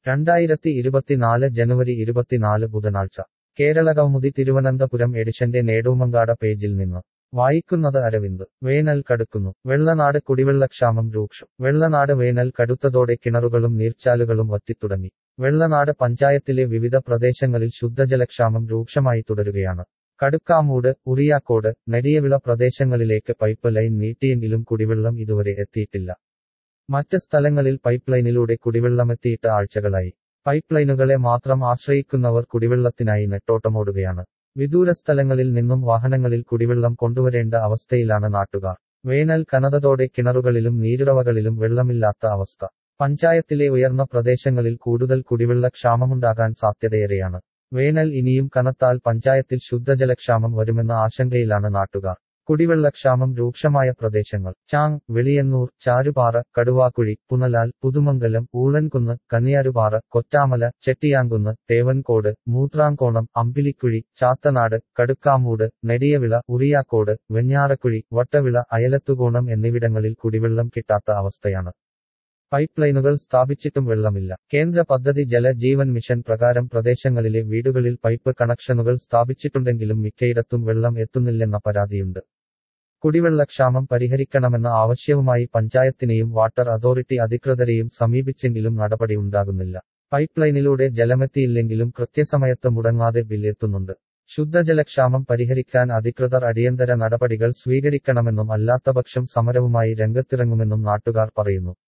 രണ്ടായിരത്തി ഇരുപത്തിനാല് ജനുവരി ഇരുപത്തിനാല് ബുധനാഴ്ച കേരള കൗമുദി തിരുവനന്തപുരം എഡിഷന്റെ നേടൂമങ്കാട പേജിൽ നിന്ന് വായിക്കുന്നത് അരവിന്ദ് വേനൽ കടുക്കുന്നു വെള്ളനാട് കുടിവെള്ളക്ഷാമം രൂക്ഷം വെള്ളനാട് വേനൽ കടുത്തതോടെ കിണറുകളും നീർച്ചാലുകളും വറ്റിത്തുടങ്ങി വെള്ളനാട് പഞ്ചായത്തിലെ വിവിധ പ്രദേശങ്ങളിൽ ശുദ്ധജലക്ഷാമം രൂക്ഷമായി തുടരുകയാണ് കടുക്കാമൂട് ഉറിയാക്കോട് നെടിയവിള പ്രദേശങ്ങളിലേക്ക് പൈപ്പ് ലൈൻ നീട്ടിയെങ്കിലും കുടിവെള്ളം ഇതുവരെ എത്തിയിട്ടില്ല മറ്റ് സ്ഥലങ്ങളിൽ പൈപ്പ് ലൈനിലൂടെ കുടിവെള്ളമെത്തിയിട്ട് ആഴ്ചകളായി പൈപ്പ് ലൈനുകളെ മാത്രം ആശ്രയിക്കുന്നവർ കുടിവെള്ളത്തിനായി നെട്ടോട്ടമോടുകയാണ് വിദൂര സ്ഥലങ്ങളിൽ നിന്നും വാഹനങ്ങളിൽ കുടിവെള്ളം കൊണ്ടുവരേണ്ട അവസ്ഥയിലാണ് നാട്ടുകാർ വേനൽ കനതതോടെ കിണറുകളിലും നീരുറവകളിലും വെള്ളമില്ലാത്ത അവസ്ഥ പഞ്ചായത്തിലെ ഉയർന്ന പ്രദേശങ്ങളിൽ കൂടുതൽ കുടിവെള്ള ക്ഷാമമുണ്ടാകാൻ സാധ്യതയേറെയാണ് വേനൽ ഇനിയും കനത്താൽ പഞ്ചായത്തിൽ ശുദ്ധജലക്ഷാമം വരുമെന്ന ആശങ്കയിലാണ് നാട്ടുകാർ കുടിവെള്ളക്ഷാമം രൂക്ഷമായ പ്രദേശങ്ങൾ ചാങ് വെളിയന്നൂർ ചാരുപാറ കടുവാക്കുഴി പുനലാൽ പുതുമംഗലം ഊഴൻകുന്ന് കന്നിയാരുപാറ കൊറ്റാമല ചെട്ടിയാങ്കുന്ന് തേവൻകോട് മൂത്രാങ്കോണം അമ്പിലിക്കുഴി ചാത്തനാട് കടുക്കാമൂട് നെടിയവിള ഉറിയാക്കോട് വെഞ്ഞാറക്കുഴി വട്ടവിള അയലത്തുകോണം എന്നിവിടങ്ങളിൽ കുടിവെള്ളം കിട്ടാത്ത അവസ്ഥയാണ് പൈപ്പ് ലൈനുകൾ സ്ഥാപിച്ചിട്ടും വെള്ളമില്ല കേന്ദ്ര പദ്ധതി ജല ജീവൻ മിഷൻ പ്രകാരം പ്രദേശങ്ങളിലെ വീടുകളിൽ പൈപ്പ് കണക്ഷനുകൾ സ്ഥാപിച്ചിട്ടുണ്ടെങ്കിലും മിക്കയിടത്തും വെള്ളം എത്തുന്നില്ലെന്ന പരാതിയുണ്ട് കുടിവെള്ളക്ഷാമം പരിഹരിക്കണമെന്ന ആവശ്യവുമായി പഞ്ചായത്തിനെയും വാട്ടർ അതോറിറ്റി അധികൃതരെയും സമീപിച്ചെങ്കിലും നടപടി ഉണ്ടാകുന്നില്ല പൈപ്പ് ലൈനിലൂടെ ജലമെത്തിയില്ലെങ്കിലും കൃത്യസമയത്ത് മുടങ്ങാതെ ബില്ലെത്തുന്നുണ്ട് ശുദ്ധജലക്ഷാമം പരിഹരിക്കാൻ അധികൃതർ അടിയന്തര നടപടികൾ സ്വീകരിക്കണമെന്നും അല്ലാത്തപക്ഷം സമരവുമായി രംഗത്തിറങ്ങുമെന്നും നാട്ടുകാർ പറയുന്നു